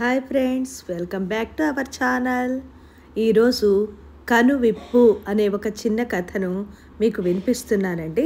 hi friends welcome back to our channel ఈరోజు కనువిప్పు అనే ఒక చిన్న కథను మీకు వినిపిస్తున్నానండి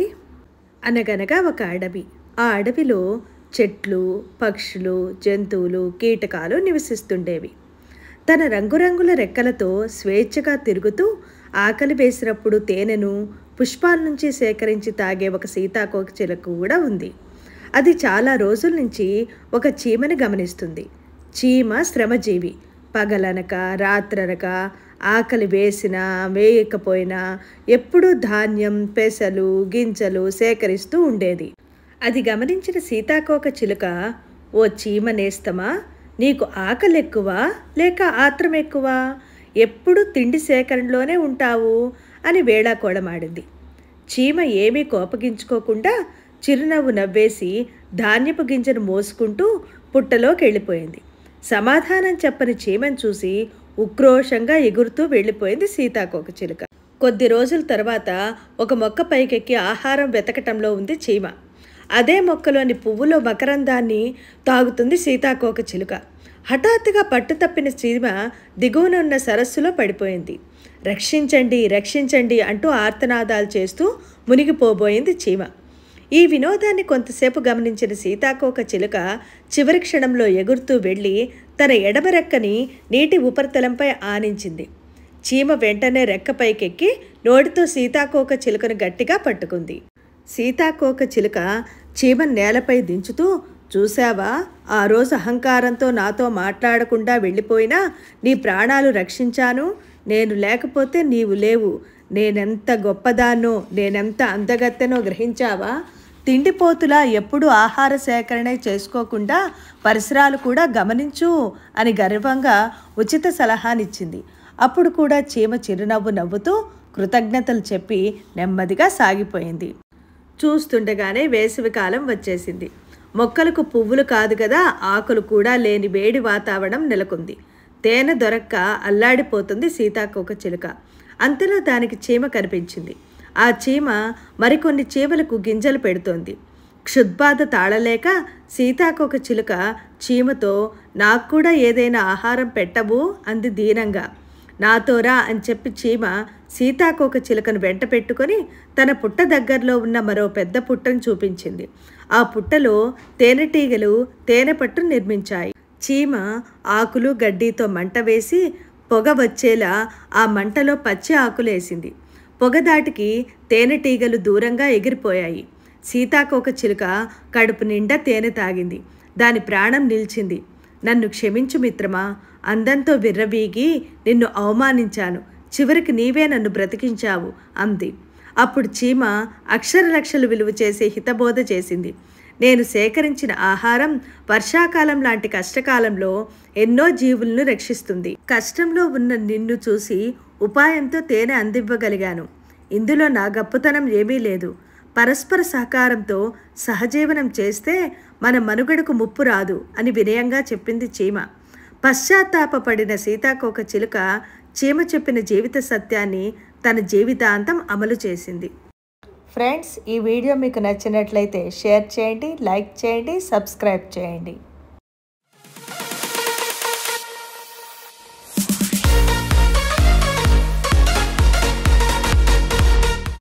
అనగనగా ఒక అడవి ఆ అడవిలో చెట్లు పక్షులు జంతువులు కీటకాలు నివసిస్తుండేవి తన రంగురంగుల రెక్కలతో స్వేచ్ఛగా తిరుగుతూ ఆకలి వేసినప్పుడు తేనెను పుష్పాల నుంచి సేకరించి తాగే ఒక సీతాకోక చిలుక కూడా ఉంది అది చాలా రోజుల నుంచి ఒక చీమని గమనిస్తుంది చీమ శ్రమజీవి పగలనక రాత్రనక ఆకలి వేసినా వేయకపోయినా ఎప్పుడూ ధాన్యం పెసలు గింజలు సేకరిస్తూ ఉండేది అది గమనించిన సీతాకోక చిలుక ఓ చీమ నేస్తమా నీకు ఆకలి ఎక్కువ లేక ఆత్రం ఎక్కువ ఎప్పుడు తిండి సేకరణలోనే ఉంటావు అని వేళాకోళమాడింది చీమ ఏమీ కోపగించుకోకుండా చిరునవ్వు నవ్వేసి ధాన్యపు గింజను మోసుకుంటూ పుట్టలోకి వెళ్ళిపోయింది సమాధానం చెప్పని చీమను చూసి ఉక్రోషంగా ఎగురుతూ వెళ్ళిపోయింది సీతాకోక చిలుక కొద్ది రోజుల తర్వాత ఒక మొక్క పైకెక్కి ఆహారం వెతకటంలో ఉంది చీమ అదే మొక్కలోని పువ్వులో మకరందాన్ని తాగుతుంది సీతాకోక చిలుక హఠాత్తుగా పట్టు తప్పిన చీమ దిగువన ఉన్న సరస్సులో పడిపోయింది రక్షించండి రక్షించండి అంటూ ఆర్తనాదాలు చేస్తూ మునిగిపోబోయింది చీమ ఈ వినోదాన్ని కొంతసేపు గమనించిన సీతాకోక చిలుక చివరి క్షణంలో ఎగురుతూ వెళ్ళి తన ఎడమ రెక్కని నీటి ఉపరితలంపై ఆనించింది చీమ వెంటనే రెక్కపైకెక్కి నోటితో సీతాకోక చిలుకను గట్టిగా పట్టుకుంది సీతాకోక చిలుక చీమను నేలపై దించుతూ చూశావా ఆ రోజు అహంకారంతో నాతో మాట్లాడకుండా వెళ్ళిపోయినా నీ ప్రాణాలు రక్షించాను నేను లేకపోతే నీవు లేవు నేనెంత గొప్పదాన్నో నేనెంత అందగత్తెనో గ్రహించావా తిండిపోతులా ఎప్పుడు ఆహార సేకరణ చేసుకోకుండా పరిసరాలు కూడా గమనించు అని గర్వంగా ఉచిత సలహానిచ్చింది అప్పుడు కూడా చీమ చిరునవ్వు నవ్వుతూ కృతజ్ఞతలు చెప్పి నెమ్మదిగా సాగిపోయింది చూస్తుండగానే వేసవికాలం వచ్చేసింది మొక్కలకు పువ్వులు కాదు కదా ఆకులు కూడా లేని వేడి వాతావరణం నెలకొంది తేనె దొరక్క అల్లాడిపోతుంది సీతాకోక చిలుక అంతలో దానికి చీమ కనిపించింది ఆ చీమ మరికొన్ని చీమలకు గింజలు పెడుతోంది క్షుద్బాధ తాళలేక సీతాకోక చిలుక చీమతో నాకు కూడా ఏదైనా ఆహారం పెట్టవు అంది దీనంగా నాతోరా అని చెప్పి చీమ సీతాకోక చిలుకను వెంట పెట్టుకొని తన పుట్ట దగ్గరలో ఉన్న మరో పెద్ద పుట్టను చూపించింది ఆ పుట్టలో తేనెటీగలు తేనె పట్టు నిర్మించాయి చీమ ఆకులు గడ్డితో మంట వేసి పొగ వచ్చేలా ఆ మంటలో పచ్చి ఆకులేసింది పొగదాటికి తేనెటీగలు దూరంగా ఎగిరిపోయాయి సీతాకోక చిలుక కడుపు నిండా తేనె తాగింది దాని ప్రాణం నిలిచింది నన్ను క్షమించు మిత్రమా అందంతో విర్రవీగి నిన్ను అవమానించాను చివరికి నీవే నన్ను బ్రతికించావు అంది అప్పుడు చీమ అక్షరలక్షలు విలువ చేసే హితబోధ చేసింది నేను సేకరించిన ఆహారం వర్షాకాలం లాంటి కష్టకాలంలో ఎన్నో జీవులను రక్షిస్తుంది కష్టంలో ఉన్న నిన్ను చూసి ఉపాయంతో తేనె అందివ్వగలిగాను ఇందులో నా గొప్పతనం ఏమీ లేదు పరస్పర సహకారంతో సహజీవనం చేస్తే మన మనుగడకు ముప్పు రాదు అని వినయంగా చెప్పింది చీమ పశ్చాత్తాపపడిన సీతాకోక చిలుక చీమ చెప్పిన జీవిత సత్యాన్ని తన జీవితాంతం అమలు చేసింది ఫ్రెండ్స్ ఈ వీడియో మీకు నచ్చినట్లయితే షేర్ చేయండి లైక్ చేయండి సబ్స్క్రైబ్ చేయండి